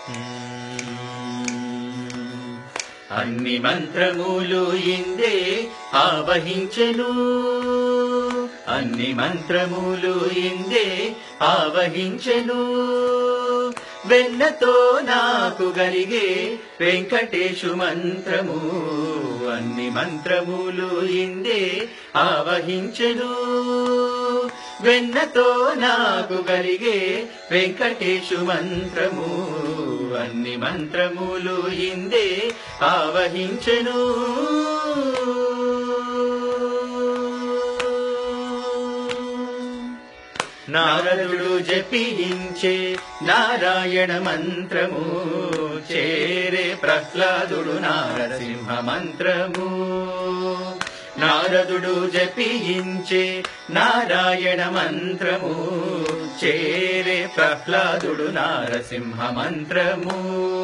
అన్ని మంత్రములు ఇందే ఆవహించెను అన్ని మంత్రములు ఇందే ఆవహించెను వెన్నతో నాకు గలిగే వెంకటేశు మంత్రము అన్ని మంత్రములు ఇందే ఆవహించెను వెన్నతో నాకు గలిగే వెంకటేశు మంత్రము అన్ని మంత్రములు ఇందే ఆవహించెను నారదుడు జపించే నారాయణ మంత్రము చేరే ప్రహ్లాదుడు నారసింహ మంత్రము నారదుడు జపించే నారాయణ మంత్రము చేరే ప్రహ్లాదుడు నారసింహ మంత్రము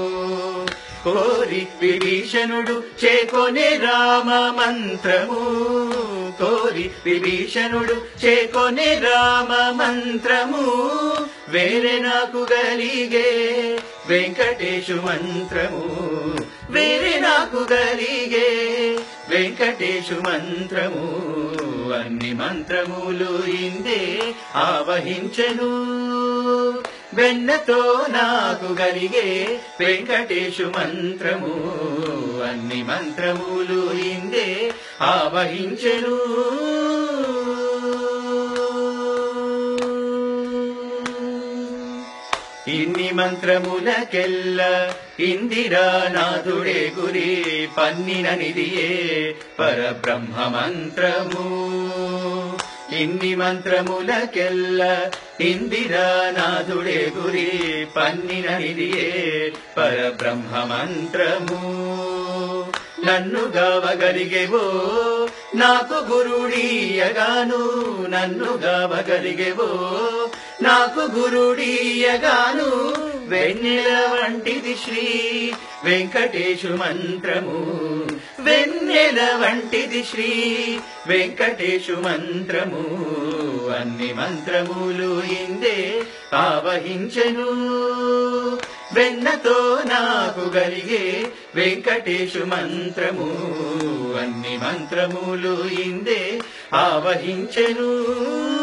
కోరి విభీషణుడు చేకొనే రామ మంత్రము కోరి విభీషణుడు చేకొనే రామ మంత్రము వేరే నాకు గలిగే వెంకటేశు మంత్రము వేరే నాకు గలిగే వెంకటేశు మంత్రము అన్ని మంత్రములు ఇందే ఆవహించెను వెన్నతో నాకు గలిగే వెంకటేశు మంత్రము అన్ని మంత్రములు ఇందే ఆవహించెను ఇన్ని మంత్రములకెల్ల ఇందిరానాథుడే గురి పన్నిన నిధియే పరబ్రహ్మ మంత్రము ఇన్ని మంత్రములకెల్ల ఇందిరానాథుడే గురి పన్నిన నిధియే పరబ్రహ్మ మంత్రము నన్ను గావగలిగేవో నాకు గురుడీయగాను నన్ను గావగలిగేవో నాకు గురుడీయగాను వెన్నెల వంటిది శ్రీ వెంకటేశు మంత్రము వెన్నెల వంటిది శ్రీ వెంకటేశు మంత్రము అన్ని మంత్రములు ఇందే ఆవహించెను వెన్నతో నాకు గలిగే వెంకటేశు మంత్రము అన్ని మంత్రములు ఇందే ఆవహించెను